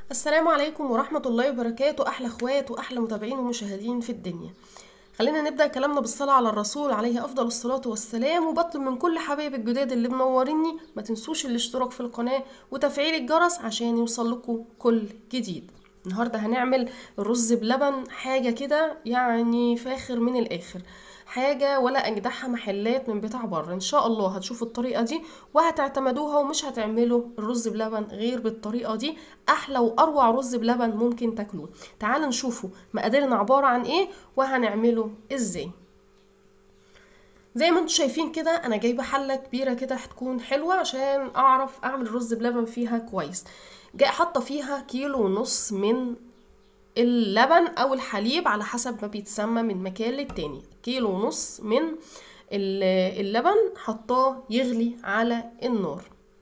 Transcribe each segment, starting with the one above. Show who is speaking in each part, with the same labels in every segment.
Speaker 1: السلام عليكم ورحمة الله وبركاته أحلى أخوات وأحلى متابعين ومشاهدين في الدنيا خلينا نبدأ كلامنا بالصلاة على الرسول عليه أفضل الصلاة والسلام وبطلب من كل حبايب الجداد اللي منوريني ما تنسوش الاشتراك في القناة وتفعيل الجرس عشان يوصل لكم كل جديد النهاردة هنعمل الرز بلبن حاجة كده يعني فاخر من الآخر حاجة ولا أجدعها محلات من بتاع بره إن شاء الله هتشوفوا الطريقة دي وهتعتمدوها ومش هتعملوا الرز بلبن غير بالطريقة دي أحلى وأروع رز بلبن ممكن تاكلوه تعالوا نشوفوا مقاديرنا عبارة عن إيه وهنعمله إزاي زي ما انتم شايفين كده انا جايبه حله كبيره كده هتكون حلوه عشان اعرف اعمل رز بلبن فيها كويس جاي حاطه فيها كيلو ونص من اللبن او الحليب على حسب ما بيتسمى من مكان للتاني كيلو ونص من اللبن حطاه يغلي على النار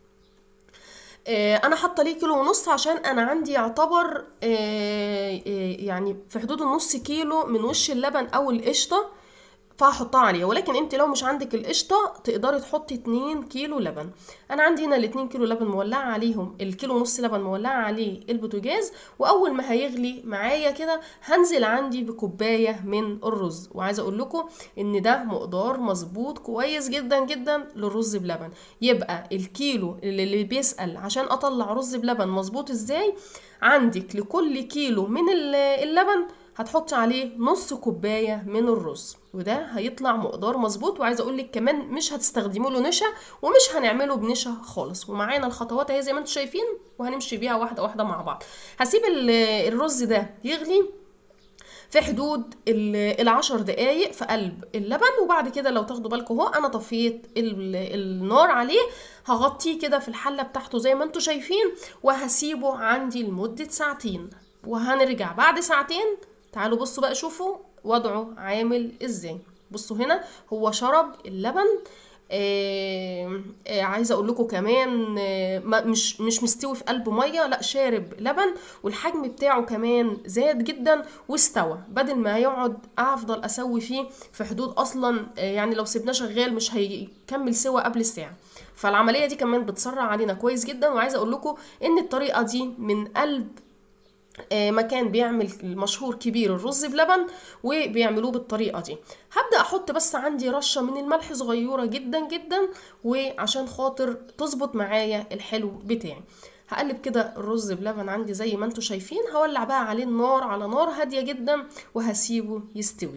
Speaker 1: انا حاطه ليه كيلو ونص عشان انا عندي يعتبر يعني في حدود النص كيلو من وش اللبن او القشطه فهحطها عليها ولكن انت لو مش عندك القشطه تقدري تحطي 2 كيلو لبن انا عندي هنا ال 2 كيلو لبن مولعه عليهم الكيلو ونص لبن مولعه عليه البوتاجاز واول ما هيغلي معايا كده هنزل عندي بكوبايه من الرز وعايزه اقول لكم ان ده مقدار مظبوط كويس جدا جدا للرز بلبن يبقى الكيلو اللي بيسال عشان اطلع رز بلبن مظبوط ازاي عندك لكل كيلو من اللبن هتحطي عليه نص كوبايه من الرز وده هيطلع مقدار مظبوط وعايزه اقول لك كمان مش هتستخدموا له نشا ومش هنعمله بنشا خالص ومعانا الخطوات اهي زي ما انتم شايفين وهنمشي بيها واحده واحده مع بعض هسيب الرز ده يغلي في حدود العشر دقايق في قلب اللبن وبعد كده لو تاخدوا بالكم اهو انا طفيت النار عليه هغطيه كده في الحله بتاعته زي ما انتم شايفين وهسيبه عندي لمده ساعتين وهنرجع بعد ساعتين تعالوا بصوا بقى شوفوا وضعه عامل ازاي بصوا هنا هو شرب اللبن آه آه عايزه اقول لكم كمان آه مش مش مستوي في قلب ميه لا شارب لبن والحجم بتاعه كمان زاد جدا واستوى بدل ما يقعد افضل اسوي فيه في حدود اصلا آه يعني لو سيبناه شغال مش هيكمل سوا قبل الساعه فالعمليه دي كمان بتسرع علينا كويس جدا وعايزه اقول لكم ان الطريقه دي من قلب مكان بيعمل مشهور كبير الرز بلبن وبيعملوه بالطريقه دي هبدا احط بس عندي رشه من الملح صغيره جدا جدا وعشان خاطر تظبط معايا الحلو بتاعي هقلب كده الرز بلبن عندي زي ما انتم شايفين هولع بقى عليه النار على نار هاديه جدا وهسيبه يستوي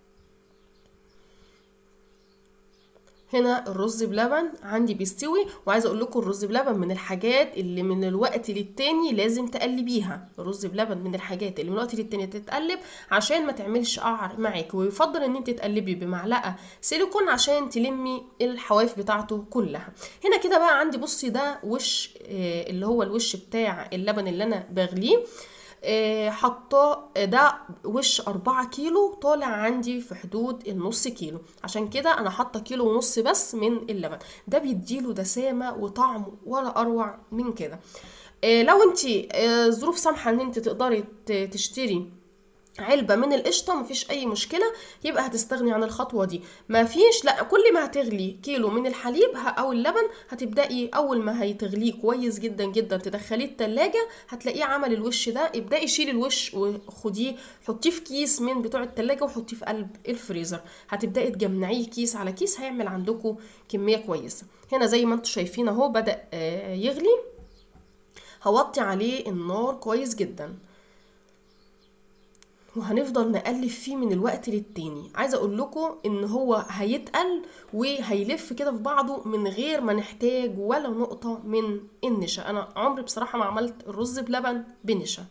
Speaker 1: هنا الرز بلبن عندي بيستوي وعايزه اقول لكم الرز بلبن من الحاجات اللي من الوقت للتاني لازم تقلبيها الرز بلبن من الحاجات اللي من الوقت للتاني تتقلب عشان ما تعملش قعر معاك ويفضل ان انت تقلبي بمعلقه سيليكون عشان تلمي الحواف بتاعته كلها هنا كده بقى عندي بصي ده وش اللي هو الوش بتاع اللبن اللي انا بغليه حاطاه ده وش أربعة كيلو طالع عندي في حدود النص كيلو عشان كده أنا حاطة كيلو ونص بس من اللبن ده بيديله دسامة وطعم ولا أروع من كده لو انت ظروف سامحة ان انت تقدري تشتري علبة من القشطة مفيش أي مشكلة يبقى هتستغني عن الخطوة دي مفيش لا كل ما هتغلي كيلو من الحليب أو اللبن هتبدأي أول ما هيتغليه كويس جدا جدا تدخليه التلاجة هتلاقيه عمل الوش ده ابدأي شيلي الوش وخديه حطيه في كيس من بتوع التلاجة وحطيه في قلب الفريزر هتبدأي تجمعيه كيس على كيس هيعمل عندكم كمية كويسة هنا زي ما انتم شايفين اهو بدأ يغلي هوطي عليه النار كويس جدا وهنفضل نقلب فيه من الوقت للتاني عايزه اقول لكم ان هو هيتقل وهيلف كده في بعضه من غير ما نحتاج ولا نقطه من النشا انا عمري بصراحه ما عملت الرز بلبن بنشا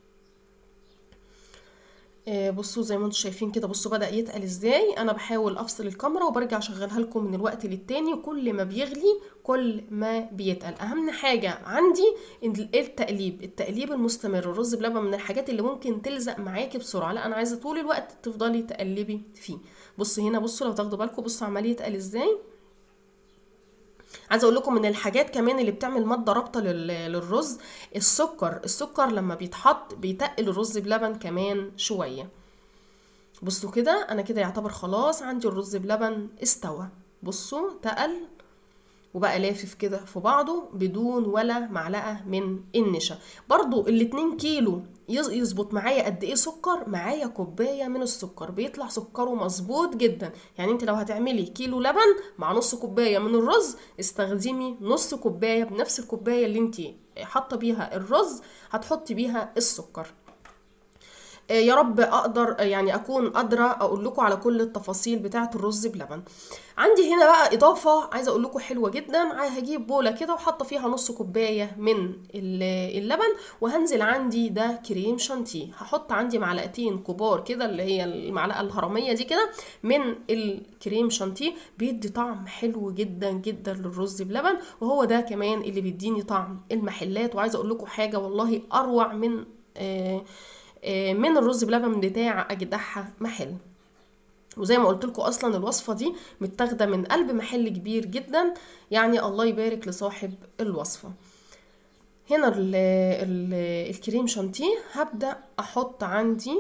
Speaker 1: بصوا زي ما انتم شايفين كده بصوا بدا يتقل ازاي انا بحاول افصل الكاميرا وبرجع اشغلها لكم من الوقت للتاني وكل ما بيغلي كل ما بيتقل اهم حاجه عندي التقليب التقليب المستمر الرز بلبن من الحاجات اللي ممكن تلزق معاكي بسرعه لا انا عايزه طول الوقت تفضلي تقلبي فيه بصوا هنا بصوا لو تاخدوا بالكم بصوا عمال يتقل ازاي عايزه اقول لكم من الحاجات كمان اللي بتعمل ماده رابطه للرز السكر السكر لما بيتحط بيتقل الرز بلبن كمان شويه بصوا كده انا كده يعتبر خلاص عندي الرز بلبن استوى بصوا تقل وبقى لافف كده في بعضه بدون ولا معلقه من النشا برضو الاتنين كيلو يز- يظبط معايا قد ايه سكر معايا كوبايه من السكر بيطلع سكره مظبوط جدا يعني انت لو هتعملي كيلو لبن مع نص كوبايه من الرز استخدمي نص كوبايه بنفس الكوبايه اللي انت حاطه بيها الرز هتحطي بيها السكر آه، يا رب اقدر آه، يعني اكون قادره اقول لكم على كل التفاصيل بتاعه الرز بلبن عندي هنا بقى اضافه عايزه اقول لكم حلوه جدا عاي- هجيب بوله كده وحاطه فيها نص كوبايه من ال- اللبن وهنزل عندي ده كريم شانتيه هحط عندي معلقتين كبار كده اللي هي المعلقه الهرميه دي كده من الكريم شانتيه بيدي طعم حلو جدا جدا للرز بلبن وهو ده كمان اللي بيديني طعم المحلات وعايزه اقول لكم حاجه والله اروع من آه آه، من الرز بلبن بتاع اجدعها محل وزي ما قلت لكم اصلا الوصفه دي متاخده من قلب محل كبير جدا يعني الله يبارك لصاحب الوصفه هنا ال ال الكريم شانتيه هبدا احط عندي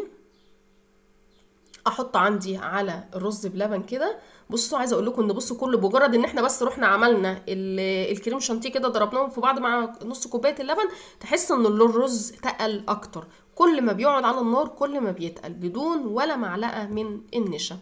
Speaker 1: احط عندي على الرز بلبن كده بصوا عايزه اقول لكم ان بصوا كل مجرد ان احنا بس رحنا عملنا ال- الكريم شانتيه كده ضربناهم في بعض مع نص كوبايه اللبن تحس ان الرز تقل اكتر كل ما بيقعد على النار كل ما بيتقل بدون ولا معلقه من النشا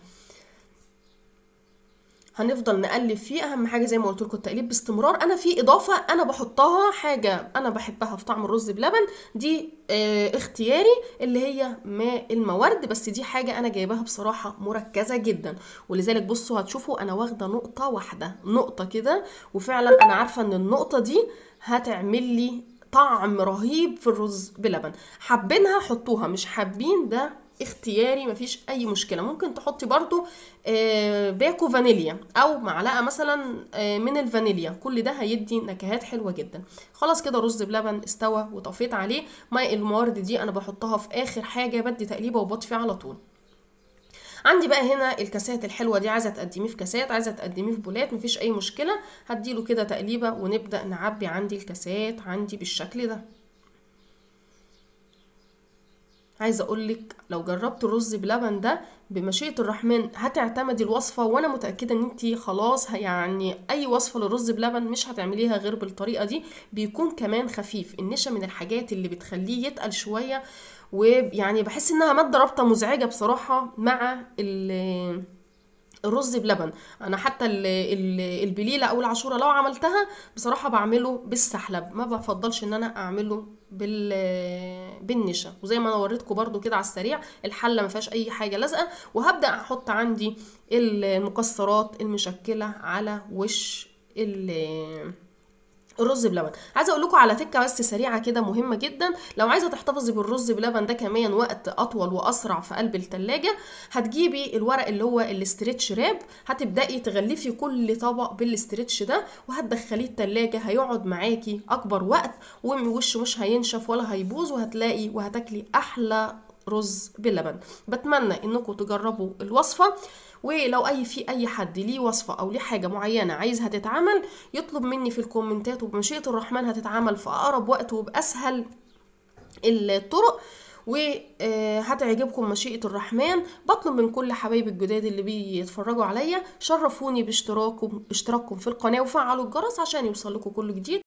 Speaker 1: هنفضل نقلب فيه اهم حاجه زي ما قلت لكم التقليب باستمرار انا في اضافه انا بحطها حاجه انا بحبها في طعم الرز بلبن دي آه اختياري اللي هي ماء المورد بس دي حاجه انا جايباها بصراحه مركزه جدا ولذلك بصوا هتشوفوا انا واخده نقطه واحده نقطه كده وفعلا انا عارفه ان النقطه دي هتعمل لي طعم رهيب في الرز بلبن حابينها حطوها مش حابين ده اختياري مفيش اي مشكله ممكن تحطي برضو آه، باكو فانيليا او معلقه مثلا آه، من الفانيليا كل ده هيدي نكهات حلوه جدا خلاص كده رز بلبن استوى وطفيت عليه ماء الموارد دي انا بحطها في اخر حاجه بدي تقليبه وبطفي على طول عندي بقى هنا الكاسات الحلوه دي عايزه تقدميه في كاسات عايزه تقدميه في بولات مفيش اي مشكله هديله كده تقليبه ونبدا نعبي عندي الكاسات عندي بالشكل ده عايزه اقول لك لو جربت الرز بلبن ده بمشيئه الرحمن هتعتمدي الوصفه وانا متاكده ان انت خلاص ه- يعني اي وصفه للرز بلبن مش هتعمليها غير بالطريقه دي بيكون كمان خفيف النشا من الحاجات اللي بتخليه يتقل شويه ويعني بحس انها ماده رابطه مزعجه بصراحه مع ال الرز بلبن انا حتى ال- ال- البليله او العاشوره لو عملتها بصراحه بعمله بالسحلب ما بفضلش ان انا اعمله بال بالنشا وزي ما انا وريتكم برضو كده على السريع الحله ما فيهاش اي حاجه لازقه وهبدا احط عندي المكسرات المشكله على وش ال الرز بلبن عايزه اقول لكم على تكه بس سريعه كده مهمه جدا لو عايزه تحتفظي بالرز بلبن ده كمان وقت اطول واسرع في قلب التلاجة هتجيبي الورق اللي هو الاسترتش راب هتبداي تغلفي كل طبق بالاسترتش ده وهتدخليه التلاجة هيقعد معاكي اكبر وقت ووشه مش هينشف ولا هيبوظ وهتلاقي وهتاكلي احلى رز بلبن بتمنى انكم تجربوا الوصفه ولو اي في اي حد ليه وصفه او ليه حاجه معينه عايزها تتعمل يطلب مني في الكومنتات وبمشيئه الرحمن هتتعمل في اقرب وقت وباسهل الطرق وهتعجبكم مشيئة الرحمن بطلب من كل حبايب الجداد اللي بيتفرجوا عليا شرفوني باشتراككم اشتراككم في القناة وفعلوا الجرس عشان يوصل لكم كل جديد